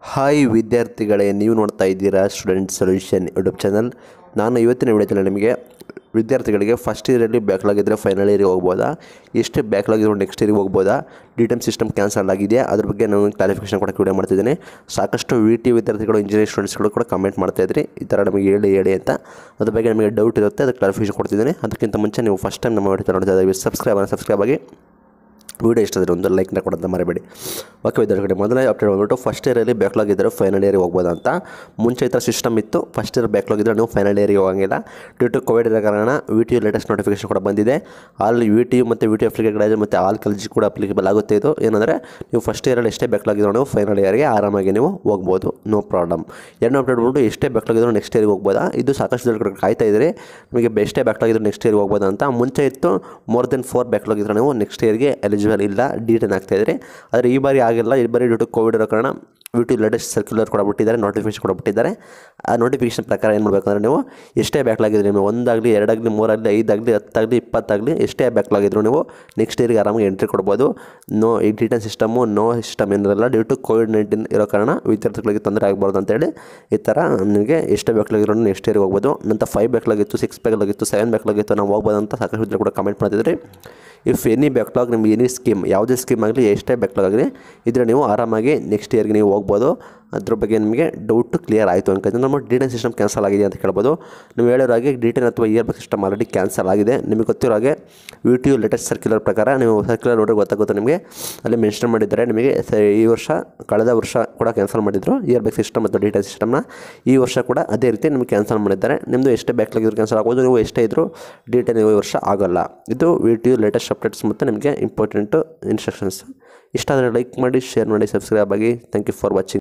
hi ವಿದ್ಯಾರ್ಥಿಗಳೇ ನೀವು ನೋಡ್ತಾ ಇದ್ದೀರಾ ಸ್ಟೂಡೆಂಟ್ ಸೊಲ್ಯೂಷನ್ ಯೂಟ್ಯೂಬ್ ಚಾನಲ್ ನಾನು ಇವತ್ತಿನ ವಿಡಿಯೋದಲ್ಲಿ ನಿಮಗೆ ವಿದ್ಯಾರ್ಥಿಗಳಿಗೆ ಫಸ್ಟ್ ಇಯರಲ್ಲಿ ಬ್ಯಾಕ್ಲಾಗ್ ಇದ್ದರೆ ಫೈನಲ್ ಇಯರಿಗೆ ಹೋಗ್ಬೋದಾ ಎಷ್ಟು ಬ್ಯಾಕ್ಲಾಗ್ ಇರೋ ನೆಕ್ಸ್ಟ್ ಇಯರಿಗೆ ಹೋಗ್ಬೋದಾ ಡಿ ಟೈಮ್ ಸಿಸ್ಟಮ್ ಕ್ಯಾನ್ಸಲ್ ಆಗಿದೆಯಾ ಅದ್ರ ಬಗ್ಗೆ ನಾನು ಕ್ಲಾರಿಫಿಕೇಶನ್ ಕೊಡೋಕ್ಕೆ ವಿಡಿಯೋ ಮಾಡ್ತಿದ್ದೀನಿ ಸಾಕಷ್ಟು ವಿ ಟಿ ವಿದ್ಯಾರ್ಥಿಗಳು ಇಂಜಿನಿಯರಿಂಗ್ ಸ್ಟೂಡೆಂಟ್ಸ್ಗಳು ಕೂಡ ಕಮೆಂಟ್ ಮಾಡ್ತಾ ಇದ್ರಿ ಈ ಥರ ನಮಗೆ ಹೇಳಿ ಹೇಳಿ ಅಂತ ಅದ್ರ ಬಗ್ಗೆ ನಮಗೆ ಡೌಟ್ ಇರುತ್ತೆ ಅದಕ್ಕೆ ಕ್ಲಾರಿಫಿಕೇಶನ್ ಕೊಡ್ತಿದ್ದೀನಿ ಅದಕ್ಕಿಂತ ಮುಂಚೆ ನೀವು ಫಸ್ಟ್ ಟೈಮ್ ನಮ್ಮ ವಿಡಿಯೋ ನೋಡ್ತಾ ಇದ್ದೀವಿ ಸಬ್ಸ್ಕ್ರೈಬ್ ಸಬ್ಸ್ಕ್ರೈಬ್ ಆಗಿ ವಿಡಿಯೋ ಇಷ್ಟ ಆದರೆ ಒಂದು ಲೈಕ್ನ ಕೊಡೋದು ಮರಿಬೇಡಿ ಓಕೆ ವಿದ್ಯಾರ್ಥಿಗಳೇ ಮೊದಲನೇ ಅಪ್ಡೇಟ್ ಬಂದ್ಬಿಟ್ಟು ಫಸ್ಟ್ ಇಯರಲ್ಲಿ ಬ್ಯಾಕ್ಲಾಗ್ ಇದ್ದರೆ ಫೈನಲ್ ಇಯರಿಗೆ ಹೋಗ್ಬೋದು ಅಂತ ಮುಂಚೆ ಈ ಥರ ಸಿಸ್ಟಮ್ ಇತ್ತು ಫಸ್ಟ್ ಇಯರ್ ಬ್ಯಾಕ್ಲಾಗ್ ಇದ್ದರೆ ನೀವು ಫೈನಲ್ ಇಯರಿಗೆ ಹೋಗಂಗಿಲ್ಲ ಡ್ಯೂ ಟು ಕೋವಿಡ್ ಇರೋ ಕಾರಣ V T U latest notification ಕೂಡ ಬಂದಿದೆ ಆಲ್ ವಿ ಟಿ ಯು ಮತ್ತು ವಿ ಟಿ ಅಪ್ಲಿಕೇಟ್ ಗ್ರಾಜುಯೇಟ್ ಮತ್ತು ಆಲ್ ಕಾಲೇಜ್ ಕೂಡ ಅಪ್ಲಿಕೇಬಲ್ ಆಗುತ್ತೆ ಇದು ಏನಂದರೆ ನೀವು ಫಸ್ಟ್ ಇಯರಲ್ಲಿ ಎಷ್ಟೇ ಬ್ಯಾಕ್ಲಾಗ್ ಇದ್ರೂ ನೀವು ಫೈನಲ್ ಇಯರ್ಗೆ ಆರಾಮಾಗಿ ನೀವು ಹೋಗ್ಬೋದು ನೋ ಪ್ರಾಬ್ಲಮ್ ಎರಡನೇ ಅಪ್ಡೇಟ್ ಬಂದ್ಬಿಟ್ಟು ಎಷ್ಟೇ ಬ್ಯಾಕ್ಲಾಗ್ ಇದ್ರೂ ನೆಕ್ಸ್ಟ್ ಇಯರ್ಗೆ ಹೋಗ್ಬೋದಾ ಇದು ಸಾಕಷ್ಟು ಜನ ಕಾಯ್ತಾ ಇದ್ದರೆ ನಿಮಗೆ ಎಷ್ಟೇ ಬ್ಯಾಕ್ಲಾಗ್ ಇದ್ರೂ ನೆಕ್ಸ್ಟ್ ಇಯರ್ಗೆ ಹೋಗ್ಬೋದು ಅಂತ ಮುಂಚೆ ಇತ್ತು ಮೋರ್ ದೆನ್ ಫೋರ್ ಬ್ಯಾಕ್ಲಾಗ್ ಇದ್ದರೆ ನೀವು ನೆಕ್ಸ್ಟ್ ಇಯರ್ಗೆ ಎಲಿಜಿಬಲ್ ಇಲ್ಲ ಡಿ ಟೆನ್ ಆಗ್ತಾ ಇದ್ರಿ ಆದರೆ ಈ ಬಾರಿ ಆಗಿಲ್ಲ ಈ ಬಾರಿ ಡ್ಯೂ ಟು ಕೋವಿಡ್ ಇರೋ ಕಾರಣ ವಿ ಟಿ ಲೇಟೆಸ್ಟ್ ಸರ್ಕ್ಯುಲರ್ ಕೂಡ ಬಿಟ್ಟಿದ್ದಾರೆ ನೋಟಿಫಿಕೇಶನ್ ಕೂಡ ಬಿಟ್ಟಿದ್ದಾರೆ ಆ ನೋಟಿಫಿಕೇಶನ್ ಪ್ರಕಾರ ಏನು ಮಾಡಬೇಕಂದ್ರೆ ನೀವು ಎಷ್ಟೇ ಬ್ಯಾಕ್ಲಾಗ್ ಇದ್ದರೆ ನೀವು ಒಂದಾಗಲಿ ಎರಡಾಗಲಿ ಮೂರಾಗಲಿ ಐದಾಗಲಿ ಹತ್ತಾಗಲಿ ಇಪ್ಪತ್ತಾಗಲಿ ಎಷ್ಟೇ ಬ್ಯಾಕ್ಲಾಗ್ ಇದ್ದರೂ ನೀವು ನೆಕ್ಸ್ಟ್ ಇಯರ್ಗೆ ಆರಾಮಾಗಿ ಎಂಟ್ರಿ ಕೊಡ್ಬೋದು ನೋ ಈ D ten system no system ಏನಿರಲ್ಲ ಡ್ಯೂ ಟು ಕೋವಿಡ್ ನೈನ್ಟೀನ್ ಇರೋ ಕಾರಣ ವಿದ್ಯಾರ್ಥಿಗಳಿಗೆ ತೊಂದರೆ ಆಗಬಾರ್ದು ಅಂತೇಳಿ ಈ ಥರ ನಿಮಗೆ ಎಷ್ಟೇ ಬ್ಯಾಕ್ಲಾಗ್ ಇರೋ ನೆಕ್ಸ್ಟ್ ಇಯರ್ಗೆ ಹೋಗ್ಬೋದು ನಂತರ ಫೈವ್ ಬ್ಯಾಕ್ಲಾಗ್ ಇತ್ತು ಸಿಕ್ಸ್ ಬ್ಯಾಕ್ಲಾಗ್ ಇತ್ತು ಸೆವೆನ್ ಬ್ಯಾಕ್ಲಾಗ್ ಇತ್ತು ನಾವು ಹೋಗ್ಬೋದು ಅಂತ ಸಾಕಷ್ಟು ಜನ ಕೂಡ ಕಮೆಂಟ್ ಮಾಡ್ತಿದ್ರಿ ಇಫ್ ಎನಿ ಬ್ಯಾಕ್ಲಾಗ್ ನಿಮ್ಗೆ ಎನಿ ಸ್ಕೀಮ್ ಯಾವುದೇ ಸ್ಕೀಮ್ ಆಗಲಿ ಎಷ್ಟೇ ಬ್ಯಾಕ್ಲಾಗ್ ಆಗಲಿ ಇದ್ರೆ ನೀವು ಆರಾಮಾಗಿ ನೆಕ್ಸ್ಟ್ ಇಯರ್ಗೆ ನೀವು ಹೋಗ್ಬೋದು ಅದ್ರ ಬಗ್ಗೆ ನಿಮಗೆ ಡೌಟ್ ಕ್ಲಿಯರ್ ಆಯಿತು ಅನ್ಕೊಂಡ್ರೆ ನಮ್ಮ ಡಿ ಟೆನ್ ಸಿಸ್ಟಮ್ ಕ್ಯಾನ್ಸಲ್ ಆಗಿದೆ ಅಂತ ಕೇಳ್ಬೋದು ನೀವು ಹೇಳಿರೋ ಹಾಗೆ ಡಿ ಟೆನ್ ಅಥವಾ year back system already cancel ಆಗಿದೆ ನಿಮಗೆ ಗೊತ್ತಿರೋ ಹಾಗೆ V T U latest circular ಪ್ರಕಾರ ನೀವು ಸರ್ಕ್ಯುಲರ್ ನೋಡಿದ್ರೆ ಗೊತ್ತಾಗುತ್ತೆ ನಿಮಗೆ ಅಲ್ಲಿ ಮೆನ್ಷನ್ ಮಾಡಿದ್ದಾರೆ ನಿಮಗೆ ಸ- ಈ ವರ್ಷ ಕಳೆದ ವರ್ಷ ಕೂಡ ಕ್ಯಾನ್ಸಲ್ ಮಾಡಿದ್ರು ಇಯರ್ ಬ್ಯಾಕ್ ಸಿಸ್ಟಮ್ ಮತ್ತು ಡಿ ಟೆನ್ ಸಿಸ್ಟಮ್ನ ಈ ವರ್ಷ ಕೂಡ ಅದೇ ರೀತಿ ನಿಮಗೆ ಕ್ಯಾನ್ಸಲ್ ಮಾಡಿದ್ದಾರೆ ನಿಮ್ಮದು ಎಷ್ಟೇ ಬ್ಯಾಕ್ಲಾಗ್ ಇದ್ರು ಕ್ಯಾನ್ಸಲ್ ಆಗ್ಬೋದು ನೀವು ಎಷ್ಟೇ ಇದ್ದರೂ ಡಿ ಟೆನ್ ಈ ವರ್ಷ ಆಗೋಲ್ಲ ಇದು V T U latest updates ಮತ್ತು ನಿಮಗೆ ಇಂಪಾರ್ಟೆಂಟು ಇನ್ಸ್ಟ್ರಕ್ಷನ್ಸ್ ಇಷ್ಟ ಆದರೆ ಲೈಕ್ ಮಾಡಿ ಶೇರ್ ಮಾಡಿ ಸಬ್ಸ್ಕ್ರೈಬ್ ಆಗಿ ಥ್ಯಾಂಕ್ ಯು ಫಾರ್ ವಾಚಿಂಗ್